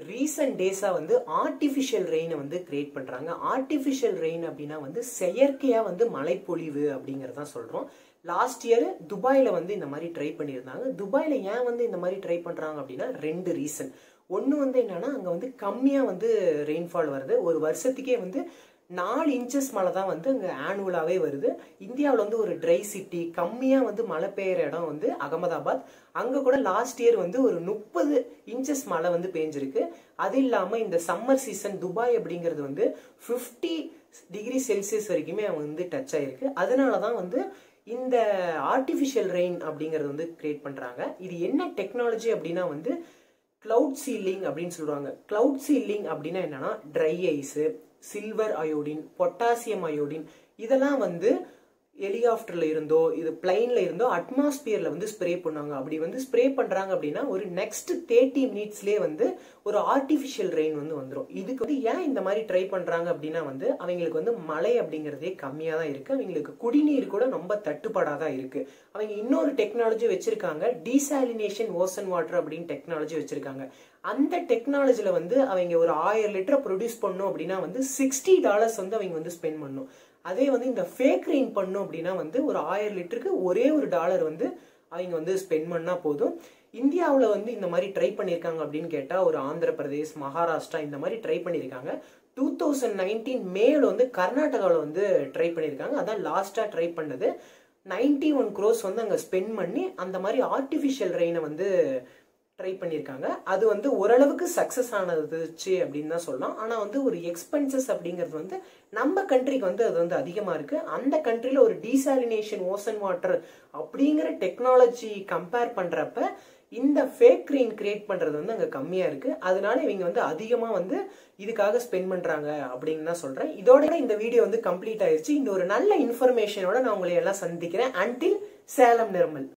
recent டேஸா வந்து artificial ரெயினை வந்து create பண்றாங்க ஆர்டிஃபிஷியல் ரெயின் அப்படின்னா வந்து செயற்கையா வந்து மழைப்பொழிவு அப்படிங்கறதான் சொல்றோம் லாஸ்ட் இயர் துபாயில வந்து இந்த மாதிரி ட்ரை பண்ணியிருந்தாங்க துபாயில ஏன் வந்து இந்த மாதிரி ட்ரை பண்றாங்க அப்படின்னா ரெண்டு ரீசன் ஒன்று வந்து என்னன்னா அங்கே வந்து கம்மியாக வந்து ரெயின்ஃபால் வருது ஒரு வருஷத்துக்கே வந்து நாலு இன்ச்சஸ் மழை தான் வந்து அங்கே ஆனுவலாகவே வருது இந்தியாவில் வந்து ஒரு ட்ரை சிட்டி கம்மியாக வந்து மழை பெய்கிற இடம் வந்து அகமதாபாத் அங்கே கூட லாஸ்ட் இயர் வந்து ஒரு முப்பது இன்ச்சஸ் மழை வந்து பெஞ்சிருக்கு அது இல்லாமல் இந்த சம்மர் சீசன் துபாய் அப்படிங்கிறது வந்து ஃபிஃப்டி டிகிரி செல்சியஸ் வரைக்குமே அவங்க வந்து டச் ஆயிருக்கு அதனால தான் வந்து இந்த ஆர்டிஃபிஷியல் ரெயின் அப்படிங்கிறது வந்து கிரியேட் பண்ணுறாங்க இது என்ன டெக்னாலஜி அப்படின்னா வந்து கிளவுட் சீலிங் அப்படின்னு சொல்லுவாங்க கிளவுட் சீலிங் அப்படின்னா என்னன்னா dry ice silver iodine potassium iodine இதெல்லாம் வந்து ஹெலிகாப்டர்ல இருந்தோ இது பிளைன்ல இருந்தோ அட்மாஸ்பியர்ல வந்து ஸ்ப்ரே பண்ணுவாங்க அப்படி வந்து ஸ்ப்ரே பண்றாங்க அப்படின்னா ஒரு நெக்ஸ்ட் தேர்ட்டி மினிட்ஸ்லேயே வந்து ஒரு ஆர்டிஃபிஷியல் ரெயின் வந்து வந்துடும் இதுக்கு வந்து ஏன் இந்த மாதிரி ட்ரை பண்றாங்க அப்படின்னா வந்து அவங்களுக்கு வந்து மழை அப்படிங்கிறதே கம்மியாக தான் இருக்கு அவங்களுக்கு குடிநீர் கூட ரொம்ப தட்டுப்பாடாக தான் இருக்கு அவங்க இன்னொரு டெக்னாலஜி வச்சிருக்காங்க டீசாலினேஷன் ஓசன் வாட்டர் அப்படின்னு டெக்னாலஜி வச்சிருக்காங்க அந்த டெக்னாலஜில வந்து அவங்க ஒரு ஆயிரம் லிட்டரை ப்ரொடியூஸ் பண்ணும் அப்படின்னா வந்து சிக்ஸ்டி டாலர்ஸ் வந்து அவங்க வந்து ஸ்பெண்ட் பண்ணும் அதே வந்து இந்த ஃபேக் ரெயின் பண்ணும் அப்படின்னா வந்து ஒரு ஆயிரம் லிட்டருக்கு ஒரே ஒரு டாலர் வந்து அவங்க வந்து ஸ்பெண்ட் பண்ணா போதும் இந்தியாவில் வந்து இந்த மாதிரி ட்ரை பண்ணியிருக்காங்க அப்படின்னு கேட்டால் ஒரு ஆந்திர பிரதேஷ் மகாராஷ்டிரா இந்த மாதிரி ட்ரை பண்ணியிருக்காங்க டூ தௌசண்ட் நைன்டீன் மேல வந்து கர்நாடகாவில் வந்து ட்ரை பண்ணியிருக்காங்க அதான் லாஸ்ட்டாக ட்ரை பண்ணது நைன்டி ஒன் க்ரோஸ் வந்து அங்கே ஸ்பெண்ட் பண்ணி அந்த மாதிரி ஆர்டிஃபிஷியல் ரெயினை வந்து ட்ரை பண்ணியிருக்காங்க அது வந்து ஓரளவுக்கு சக்ஸஸ் ஆனதுச்சு அப்படின்னு தான் சொல்லலாம் ஆனால் வந்து ஒரு எக்ஸ்பென்சஸ் அப்படிங்கிறது வந்து நம்ம கண்ட்ரிக்கு வந்து அது வந்து அதிகமாக இருக்கு அந்த கண்ட்ரியில் ஒரு டீசாலினேஷன் ஓசன் வாட்டர் அப்படிங்கிற டெக்னாலஜி கம்பேர் பண்ணுறப்ப இந்த ஃபேக் ரெயின் கிரியேட் பண்ணுறது வந்து அங்கே கம்மியாக இருக்கு அதனால இவங்க வந்து அதிகமாக வந்து இதுக்காக ஸ்பெண்ட் பண்ணுறாங்க அப்படின்னு தான் சொல்கிறேன் இதோட இந்த வீடியோ வந்து கம்ப்ளீட் ஆயிடுச்சு இந்த ஒரு நல்ல இன்ஃபர்மேஷனோட நான் உங்களை எல்லாம் சந்திக்கிறேன் அன்டில் சேலம் நிர்மல்